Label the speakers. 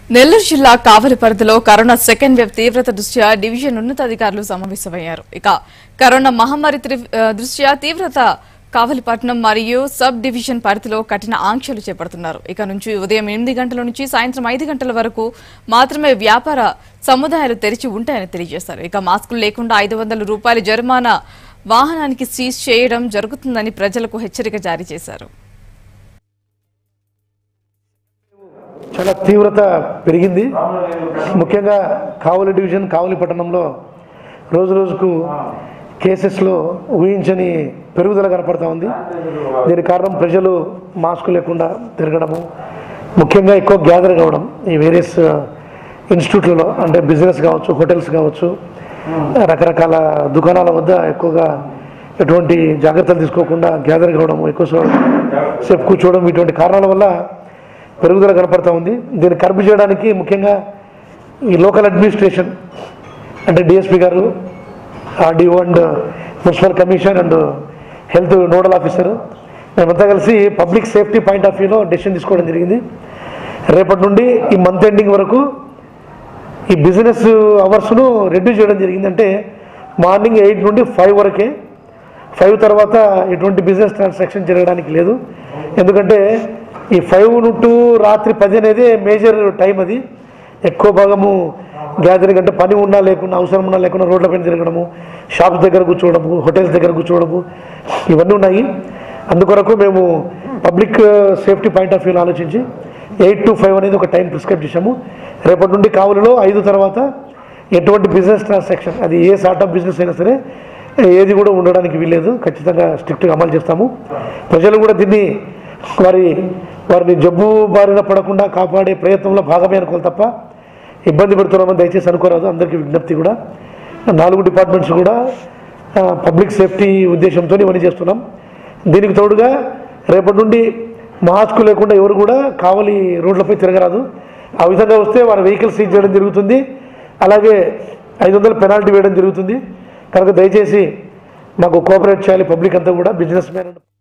Speaker 1: నెల్లూరు జిల్లా కావలి పరిధిలో corona second wave తీవ్రత దృష్ట్యా డివిజన్ ఉన్నతాధికారులు సమావేశమయ్యారు ఇక కరోనా మహమ్మారి త్రి- ఆ, దృష్ట్యా తీవ్రత కావలిపట్నం మరియు సబ్ డివిజన్ పరిధిలో కఠిన ఆంక్షలు చేపడుతున్నారు ఇక నుంచి ఉదయం ఎనిమిది గంటల నుంచి సాయంత్రం ఐదు గంటల వరకు మాత్రమే వ్యాపార సముదాయాలు తెరిచి ఉంటాయని తెలియజేశారు ఇక మాస్కులు లేకుండా ఐదు వందల రూపాయల జరిమానా వాహనానికి సీజ్ చేయడం జరుగుతుందని ప్రజలకు హెచ్చరిక జారీ చేశారు
Speaker 2: చాలా తీవ్రత పెరిగింది ముఖ్యంగా కావలి డివిజన్ కావలి పట్టణంలో రోజు రోజుకు కేసెస్లో ఊహించని పెరుగుదల కనపడతా ఉంది దీని కారణం ప్రజలు మాస్క్ లేకుండా తిరగడము ముఖ్యంగా ఎక్కువ గ్యాదర్ కావడం ఈ వేరియస్ ఇన్స్టిట్యూట్లలో అంటే బిజినెస్ కావచ్చు హోటల్స్ కావచ్చు రకరకాల దుకాణాల వద్ద ఎక్కువగా ఎటువంటి జాగ్రత్తలు తీసుకోకుండా గ్యాదర్ కావడం ఎక్కువ సేపు కూర్చోవడం ఇటువంటి కారణాల వల్ల పెరుగుదల కనపడతా ఉంది దీన్ని కర్బ్ చేయడానికి ముఖ్యంగా ఈ లోకల్ అడ్మినిస్ట్రేషన్ అంటే డిఎస్పీ గారు RDO and municipal commission and health nodal officer మేమంతా కలిసి పబ్లిక్ సేఫ్టీ పాయింట్ ఆఫ్ వ్యూలో డెసిషన్ తీసుకోవడం జరిగింది రేపటి నుండి ఈ మంత్ ఎండింగ్ వరకు ఈ బిజినెస్ అవర్స్ను రెడ్యూస్ చేయడం జరిగింది అంటే మార్నింగ్ ఎయిట్ నుండి ఫైవ్ వరకే ఫైవ్ తర్వాత ఎటువంటి బిజినెస్ ట్రాన్సాక్షన్ జరగడానికి లేదు ఎందుకంటే ఈ ఫైవ్ టు రాత్రి పది అనేది మేజర్ టైం అది ఎక్కువ భాగము గ్యాదరింగ్ అంటే పని ఉన్నా లేకున్నా అవసరం ఉన్నా లేకున్నా రోడ్ల పైన తిరగడము షాప్స్ దగ్గర కూర్చోవడము హోటల్స్ దగ్గర కూర్చోవడము ఇవన్నీ ఉన్నాయి అందుకొరకు మేము పబ్లిక్ సేఫ్టీ పాయింట్ ఆఫ్ వ్యూలో ఆలోచించి ఎయిట్ టు ఫైవ్ అనేది ఒక టైం ప్రిస్క్రైబ్ చేశాము రేపటి నుండి కావులలో ఐదు తర్వాత ఎటువంటి బిజినెస్ ట్రాన్సాక్షన్ అది ఏ సార్ట్ ఆఫ్ బిజినెస్ అయినా సరే ఏది కూడా ఉండడానికి వీల్లేదు ఖచ్చితంగా స్ట్రిక్ట్గా అమలు చేస్తాము ప్రజలు కూడా దీన్ని వారి వారిని జబ్బు బారిన పడకుండా కాపాడే ప్రయత్నంలో భాగమే అనుకోవాలి తప్ప ఇబ్బంది పెడుతున్నామని దయచేసి అనుకోరాదు అందరికీ విజ్ఞప్తి కూడా నాలుగు డిపార్ట్మెంట్స్ కూడా పబ్లిక్ సేఫ్టీ ఉద్దేశంతో ఇవన్నీ చేస్తున్నాం దీనికి తోడుగా రేపటి నుండి మాస్క్ లేకుండా ఎవరు కూడా కావలి రోడ్లపై తిరగరాదు ఆ విధంగా వస్తే వారి వెహికల్ సీజ్ చేయడం జరుగుతుంది అలాగే ఐదు వందల పెనాల్టీ వేయడం జరుగుతుంది కనుక దయచేసి మాకు కోఆపరేట్ చేయాలి పబ్లిక్ అంతా కూడా బిజినెస్ మ్యాన్